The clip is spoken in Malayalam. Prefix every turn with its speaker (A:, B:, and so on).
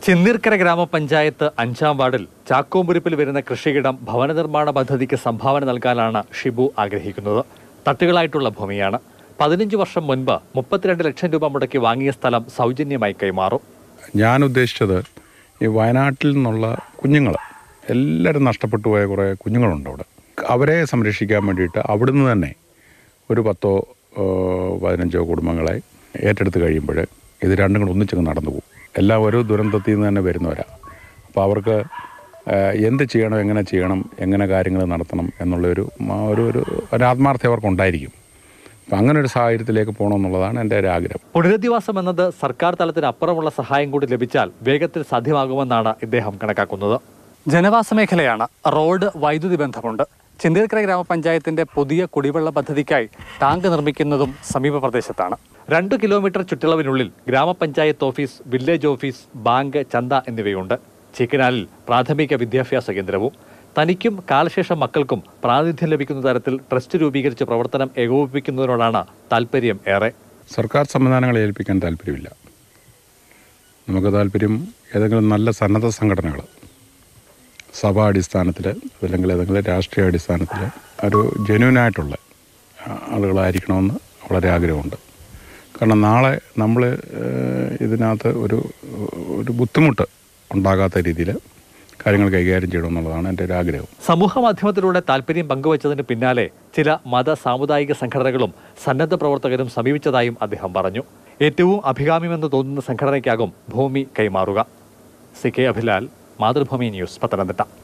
A: ചിന്നീർക്കര ഗ്രാമപഞ്ചായത്ത് അഞ്ചാം വാർഡിൽ ചാക്കോമ്പുരിപ്പിൽ വരുന്ന കൃഷിയിടം ഭവന നിർമ്മാണ പദ്ധതിക്ക് സംഭാവന നൽകാനാണ് ഷിബു ആഗ്രഹിക്കുന്നത് തട്ടുകളായിട്ടുള്ള ഭൂമിയാണ് പതിനഞ്ച് വർഷം മുൻപ് മുപ്പത്തിരണ്ട് ലക്ഷം രൂപ മുടക്കി വാങ്ങിയ സ്ഥലം സൗജന്യമായി കൈമാറും
B: ഞാൻ ഉദ്ദേശിച്ചത് ഈ വയനാട്ടിൽ നിന്നുള്ള കുഞ്ഞുങ്ങൾ എല്ലാവരും നഷ്ടപ്പെട്ടു പോയ കുറേ കുഞ്ഞുങ്ങളുണ്ട് അവിടെ അവരെ സംരക്ഷിക്കാൻ വേണ്ടിയിട്ട് അവിടുന്ന് തന്നെ ഒരു പത്തോ ഏ, പതിനഞ്ചോ കുടുംബങ്ങളെ ഏറ്റെടുത്ത് കഴിയുമ്പോൾ ഇത് രണ്ടും കൂടെ ഒന്നിച്ചങ്ങ് നടന്നു പോകും എല്ലാം ഒരു ദുരന്തത്തിൽ നിന്ന് തന്നെ വരുന്നവരാണ് അപ്പോൾ അവർക്ക് ഏ, എന്ത് ചെയ്യണം എങ്ങനെ ചെയ്യണം എങ്ങനെ കാര്യങ്ങൾ നടത്തണം എന്നുള്ളൊരു മ- ഒരു ഒരു ഒരു ആത്മാർത്ഥത അവർക്കുണ്ടായിരിക്കും അപ്പം അങ്ങനെ ഒരു സാഹചര്യത്തിലേക്ക് പോകണമെന്നുള്ളതാണ് എൻ്റെ ഒരു ആഗ്രഹം
A: പുനരധിവാസം എന്നത് സർക്കാർ തലത്തിന് അപ്പുറമുള്ള സഹായം കൂടി ലഭിച്ചാൽ വേഗത്തിൽ സാധ്യമാകുമെന്നാണ് ഇദ്ദേഹം കണക്കാക്കുന്നത് ജനവാസ മേഖലയാണ് റോഡ് വൈദ്യുതി ബന്ധമുണ്ട് ചിന്തീർക്കര ഗ്രാമപഞ്ചായത്തിന്റെ പുതിയ കുടിവെള്ള പദ്ധതിക്കായി ടാങ്ക് നിർമ്മിക്കുന്നതും സമീപ പ്രദേശത്താണ് രണ്ട് കിലോമീറ്റർ ചുറ്റളവിനുള്ളിൽ ഗ്രാമപഞ്ചായത്ത് ഓഫീസ് വില്ലേജ് ഓഫീസ് ബാങ്ക് ചന്ത എന്നിവയുണ്ട് ചീക്കനാലിൽ പ്രാഥമിക വിദ്യാഭ്യാസ കേന്ദ്രവും തനിക്കും കാലശേഷം മക്കൾക്കും പ്രാതിനിധ്യം ലഭിക്കുന്ന തരത്തിൽ ട്രസ്റ്റ് രൂപീകരിച്ച് പ്രവർത്തനം ഏകോപിപ്പിക്കുന്നതിനോടാണ് താല്പര്യം ഏറെ
B: സർക്കാർ സംവിധാനങ്ങളെ ഏൽപ്പിക്കാൻ താല്പര്യമില്ല നമുക്ക് താല്പര്യം ഏതെങ്കിലും നല്ല സന്നദ്ധ സംഘടനകൾ സഭാ അടിസ്ഥാനത്തിൽ അല്ലെങ്കിൽ ഏതെങ്കിലും രാഷ്ട്രീയ അടിസ്ഥാനത്തിൽ ഒരു ജെന്യൂനായിട്ടുള്ള ആളുകളായിരിക്കണമെന്ന് വളരെ ആഗ്രഹമുണ്ട് കാരണം നാളെ നമ്മൾ ഇതിനകത്ത് ഒരു ഒരു ബുദ്ധിമുട്ട് ഉണ്ടാകാത്ത രീതിയിൽ കാര്യങ്ങൾ കൈകാര്യം ചെയ്യണമെന്നുള്ളതാണ് എൻ്റെ ഒരു ആഗ്രഹം
A: സമൂഹ മാധ്യമത്തിലൂടെ താല്പര്യം പങ്കുവച്ചതിന് പിന്നാലെ ചില മത സാമുദായിക സംഘടനകളും സന്നദ്ധ പ്രവർത്തകരും സമീപിച്ചതായും അദ്ദേഹം പറഞ്ഞു ഏറ്റവും അഭികാമ്യമെന്ന് തോന്നുന്ന സംഘടനയ്ക്കാകും ഭൂമി കൈമാറുക C K Abhilal Mathrubhumi news Pathanamthitta